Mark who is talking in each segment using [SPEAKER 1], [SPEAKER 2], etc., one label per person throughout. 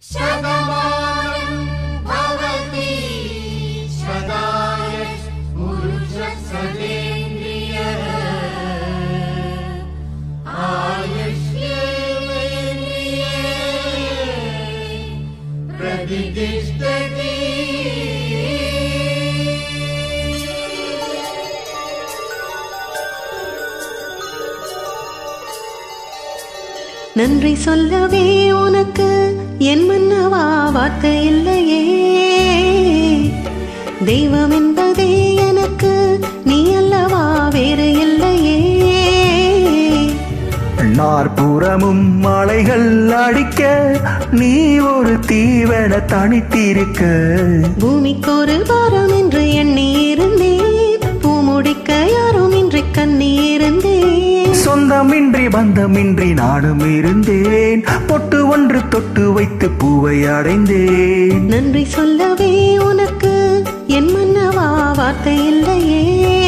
[SPEAKER 1] शतमानं भवति शताय पुरुषसदेन्द्रिय आयुष्येवेन्द्रिये प्रतिष्ठति
[SPEAKER 2] நன்றி சொல்லவே உனக்கு என் மன்னவா வார்த்தை இல்லையே தெய்வம் என்பதே எனக்கு நீ அல்லவா வேறு இல்லையே
[SPEAKER 3] நாற்புறமும் மலைகள் அடிக்க நீ ஒரு தீவன தனித்திருக்க
[SPEAKER 2] பூமிக்கு ஒரு பாரம் என்று எண்ணி இருந்தேன் பூமுடிக்க யாரும் இன்றி கண்ணி இருந்தேன்
[SPEAKER 3] சொந்தமின்றி பந்தமின்றி நானும் இருந்தேன் பொட்டு ஒன்று தொட்டு வைத்து பூவை அடைந்தேன்
[SPEAKER 2] நன்றி சொல்லவே உனக்கு என் மன்னவா வார்த்தை இல்லையே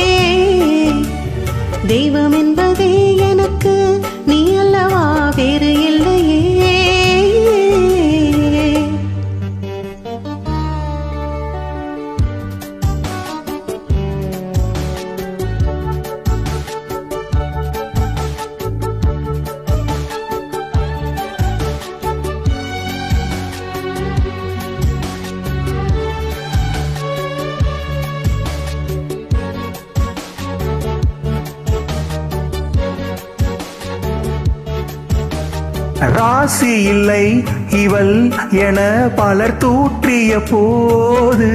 [SPEAKER 2] தெய்வம் என்பதே எனக்கு நீ அல்லவா வேறு இல்லையே
[SPEAKER 3] ராசி இல்லை இவள் என பலர் தூற்றிய போது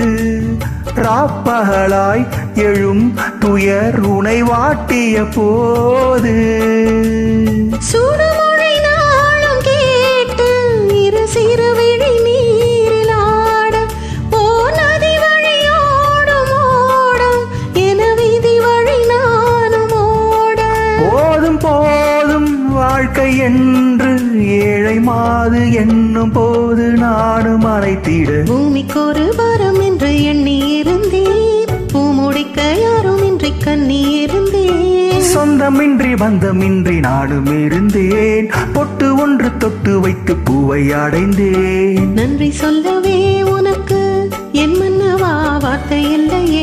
[SPEAKER 3] ராப்பகலாய் எழும் துயர் உனை வாட்டிய போது
[SPEAKER 2] சுடுமொழி நாளும் கேட்டு இரு சிறு விழி நீரில் ஆட ஓர் நதி வழியோடும் ஓடம் என விதி வழி நானும் ஓட
[SPEAKER 3] போதும் போதும் வாழ்க்கை என்று ஏழை மாது என்னும் போது நானும் அழைத்திட
[SPEAKER 2] பூமிக்கு ஒரு பாரம் என்று எண்ணி இருந்தேன் பூமுடிக்க யாரும் இன்றி கண்ணி இருந்தேன்
[SPEAKER 3] சொந்தமின்றி பந்தமின்றி நானும் இருந்தேன் பொட்டு ஒன்று தொட்டு வைத்து பூவை அடைந்தேன்
[SPEAKER 2] நன்றி சொல்லவே உனக்கு என் மன்னவா வார்த்தை இல்லையே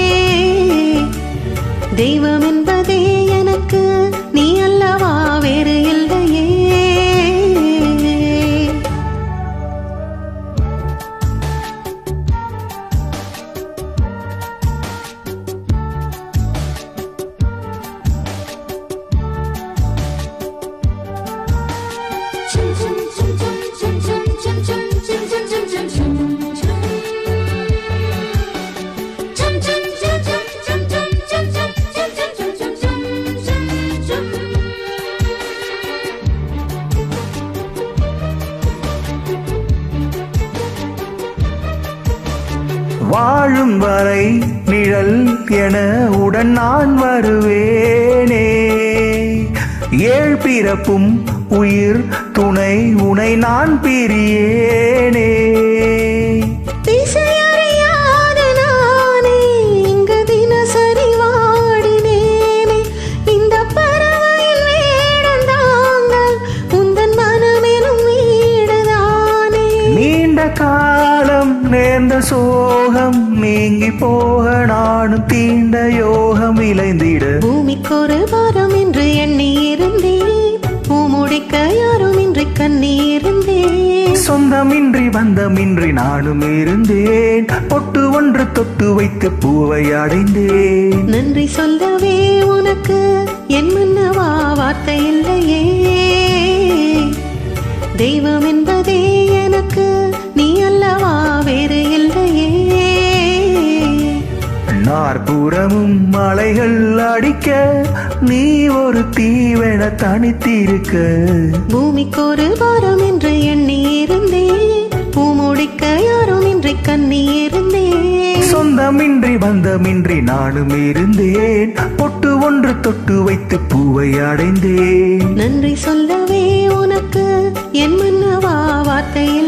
[SPEAKER 2] தெய்வம் என்பதே எனக்கு நீ அல்லவா வேறு இல்லையே
[SPEAKER 3] வாழும் வரை நிழல் என உடன் நான் வருவேனே ஏழ் பிறப்பும் உயிர் துணை உனை நான் பிரியேனே
[SPEAKER 2] திசையறியாத நானே இங்கு தினசரி வாடினேனே இந்த பறவையின் வேடந்தாங்கள் உந்தன் மனமெனும் வீடுதானே
[SPEAKER 3] நீண்ட காலம் நேர்ந்த சோகம் நீங்கி போக நானும் தீண்ட யோகம் இளைந்திட
[SPEAKER 2] பூமிக்கு ஒரு பாரம் என்று எண்ணி இருந்தேன் பூமுடிக்க யாரும் இன்றி கண்ணி இருந்தேன்
[SPEAKER 3] சொந்தமின்றி பந்தமின்றி நானும் இருந்தேன் பொட்டு ஒன்று தொட்டு வைத்து பூவை அடைந்தேன்
[SPEAKER 2] நன்றி சொல்லவே உனக்கு என் மன்னவா வார்த்தை இல்லையே தெய்வம் என்பதே எனக்கு நீ அல்லவா வேறு இல்லையே
[SPEAKER 3] நாற்புறமும் மலைகள் அடிக்க நீ ஒரு தீவென தனித்திருக்க
[SPEAKER 2] பூமிக்கு ஒரு பாரம் என்று எண்ணி இருந்தேன் பூமுடிக்க யாரும் இன்றி கண்ணி இருந்தேன்
[SPEAKER 3] சொந்தமின்றி பந்தமின்றி நானும் இருந்தேன் பொட்டு ஒன்று தொட்டு வைத்து பூவை அடைந்தேன்
[SPEAKER 2] நன்றி சொல்லவே உனக்கு என் மன்னவா வார்த்தை